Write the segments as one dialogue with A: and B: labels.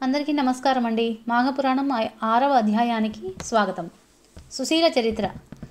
A: అందరికీ నమస్కారం అండి మాఘపురాణం ఆ- ఆరవ అధ్యాయానికి స్వాగతం సుశీల చరిత్ర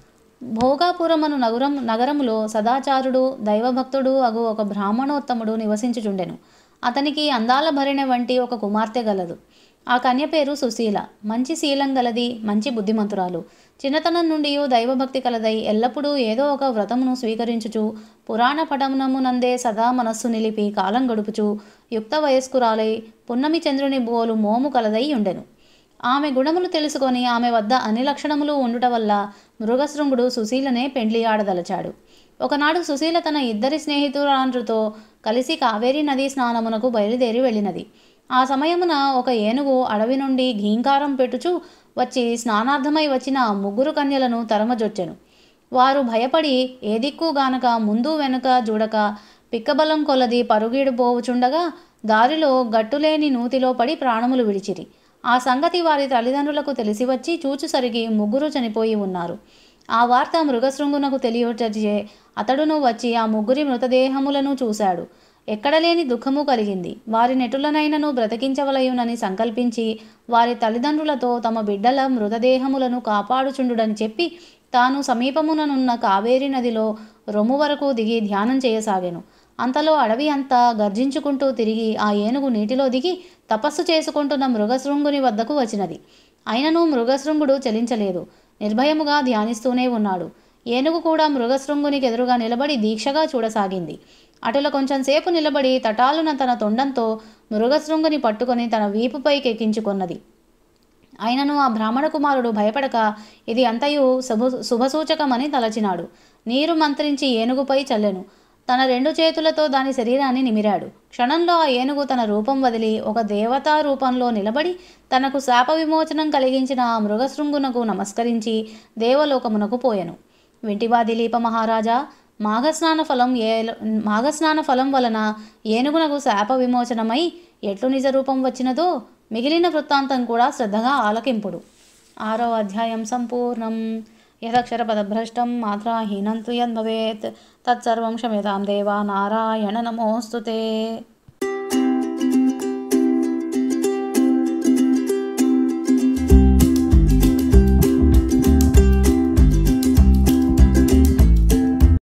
A: భోగాపురమను నగరం నగరములో సదాచారుడు దైవభక్తుడు అగు ఒక బ్రాహ్మణోత్తముడు నివసించుచుండెను అతనికి అందాల భరిణ వంటి ఒక కుమార్తె గలదు ఆ కన్య పేరు సుశీల మంచి శీలం గలది మంచి బుద్ధిమంతురాలు చిన్నతనం నుండి దైవభక్తి కలదై ఎల్లప్పుడూ ఏదో ఒక వ్రతమును స్వీకరించుచు పురాణ పటమునమునందే సదా మనస్సు నిలిపి కాలం గడుపుచు యుక్త వయస్కురాలై పున్నమి చంద్రుని బోలు మోము కలదై ఉండెను ఆమె గుణములు తెలుసుకొని ఆమె వద్ద అన్ని లక్షణములు ఉండుట వల్ల మృగశృంగుడు సుశీలనే పెండ్లి ఆడదలచాడు ఒకనాడు సుశీల తన ఇద్దరి స్నేహితురాండ్రుతో కలిసి కావేరీ నదీ స్నానమునకు బయలుదేరి వెళ్ళినది ఆ సమయమున ఒక ఏనుగు అడవి నుండి ఘీంకారం పెట్టుచు వచ్చి స్నానార్థమై వచ్చిన ఆ ముగ్గురు కన్యలను తరమజొచ్చెను వారు భయపడి ఏ దిక్కు గానక ముందు వెనుక చూడక పిక్కబలం కొలది పరుగీడు పోవుచుండగా దారిలో గట్టులేని నూతిలో పడి ప్రాణములు విడిచిరి ఆ సంగతి వారి తల్లిదండ్రులకు తెలిసి వచ్చి చూచుసరికి ముగ్గురు చనిపోయి ఉన్నారు ఆ వార్త మృగశృంగునకు తెలియచే అతడును వచ్చి ఆ ముగ్గురి మృతదేహములను చూశాడు ఎక్కడలేని దుఃఖము కలిగింది వారి నెటులనైనను బ్రతికించవలయునని సంకల్పించి వారి తల్లిదండ్రులతో తమ బిడ్డల మృతదేహములను కాపాడుచుండుడని చెప్పి తాను సమీపముననున్న కావేరీ నదిలో రొమ్ము వరకు దిగి ధ్యానం చేయసాగాను అంతలో అడవి అంతా గర్జించుకుంటూ తిరిగి ఆ ఏనుగు నీటిలో దిగి తపస్సు చేసుకుంటున్న మృగశృంగుని వద్దకు వచ్చినది అయినను మృగశృంగుడు చలించలేదు నిర్భయముగా ధ్యానిస్తూనే ఉన్నాడు ఏనుగు కూడా మృగశృంగునికి ఎదురుగా నిలబడి దీక్షగా చూడసాగింది అటుల కొంచెం సేపు నిలబడి తటాలున తన తొండంతో మృగశృంగుని పట్టుకొని తన వీపుపైకి ఎక్కించుకొన్నది అయినను ఆ బ్రాహ్మణ కుమారుడు భయపడక ఇది అంతయు శుభ శుభసూచకమని తలచినాడు నీరు మంత్రించి ఏనుగుపై చల్లెను తన రెండు చేతులతో దాని శరీరాన్ని నిమిరాడు క్షణంలో ఆ ఏనుగు తన రూపం వదిలి ఒక దేవతా రూపంలో నిలబడి తనకు శాప విమోచనం కలిగించిన ఆ మృగశృంగునకు నమస్కరించి దేవలోకమునకు పోయెను వింటివా దిలీప మహారాజా మాఘస్నాన ఫలం ఏ మాఘస్నాన ఫలం వలన ఏనుగునకు శాప విమోచనమై ఎట్లు నిజ రూపం వచ్చినదో మిగిలిన వృత్తాంతం కూడా శ్రద్ధగా ఆలకింపుడు ఆరో అధ్యాయం సంపూర్ణం యదక్షర పదభ్రష్టం మాత్రాహీనం తు యద్భవేత్ తత్సర్వం క్షమ్యతాం దేవా నారాయణ నమోస్తుతే